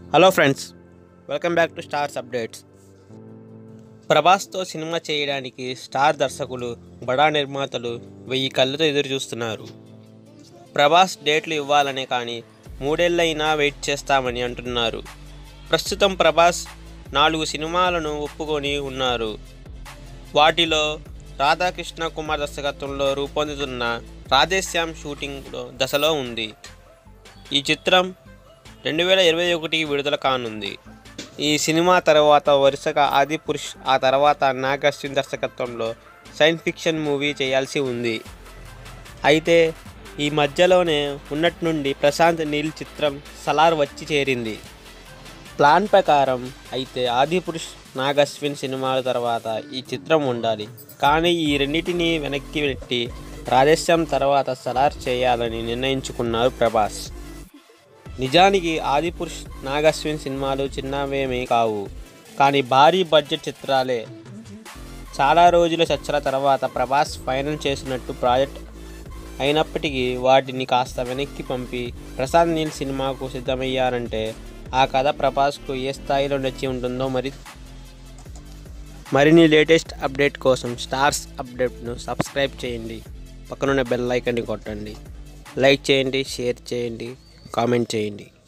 hello friends welcome back to stars updates ప్రభాస్తో సినిమా చేయడానికి స్టార్ దర్శకులు బడా నిర్మాతలు వెయ్యి కళ్ళతో ఎదురు చూస్తున్నారు ప్రభాస్ డేట్లు ఇవ్వాలనే కానీ మూడేళ్ళైనా వెయిట్ చేస్తామని అంటున్నారు ప్రస్తుతం ప్రభాస్ నాలుగు సినిమాలను ఒప్పుకొని ఉన్నారు వాటిలో రాధాకృష్ణ కుమార్ దర్శకత్వంలో రూపొందుతున్న రాధేశ్యామ్ షూటింగ్లో దశలో ఉంది ఈ చిత్రం రెండు వేల ఇరవై ఒకటికి విడుదల కానుంది ఈ సినిమా తర్వాత వరుసగా ఆది పురుష్ ఆ తర్వాత నాగ్ అశ్విన్ దర్శకత్వంలో సైన్స్ ఫిక్షన్ మూవీ చేయాల్సి ఉంది అయితే ఈ మధ్యలోనే ఉన్నట్టు నుండి ప్రశాంత్ నీల్ చిత్రం సలార్ వచ్చి చేరింది ప్లాన్ ప్రకారం అయితే ఆది పురుష్ నాగ్ అశ్విన్ సినిమాల తర్వాత ఈ చిత్రం ఉండాలి కానీ ఈ రెండింటిని వెనక్కి పెట్టి రాధేశ్యామ్ తర్వాత సలార్ చేయాలని నిర్ణయించుకున్నారు ప్రభాస్ నిజానికి ఆదిపురుష్ నాగశ్విన్ సినిమాలు చిన్నవేమీ కావు కానీ భారీ బడ్జెట్ చిత్రాలే చాలా రోజుల చర్చల తర్వాత ప్రభాస్ ఫైనల్ చేసినట్టు ప్రాజెక్ట్ అయినప్పటికీ వాటిని కాస్త వెనక్కి పంపి ప్రశాంత్ నీల్ సినిమాకు సిద్ధమయ్యారంటే ఆ కథ ప్రభాస్కు ఏ స్థాయిలో నచ్చి ఉంటుందో మరి మరిన్ని లేటెస్ట్ అప్డేట్ కోసం స్టార్స్ అప్డేట్ను సబ్స్క్రైబ్ చేయండి పక్కనున్న బెల్ ఐకాన్ని కొట్టండి లైక్ చేయండి షేర్ చేయండి కామెంట్ చేయండి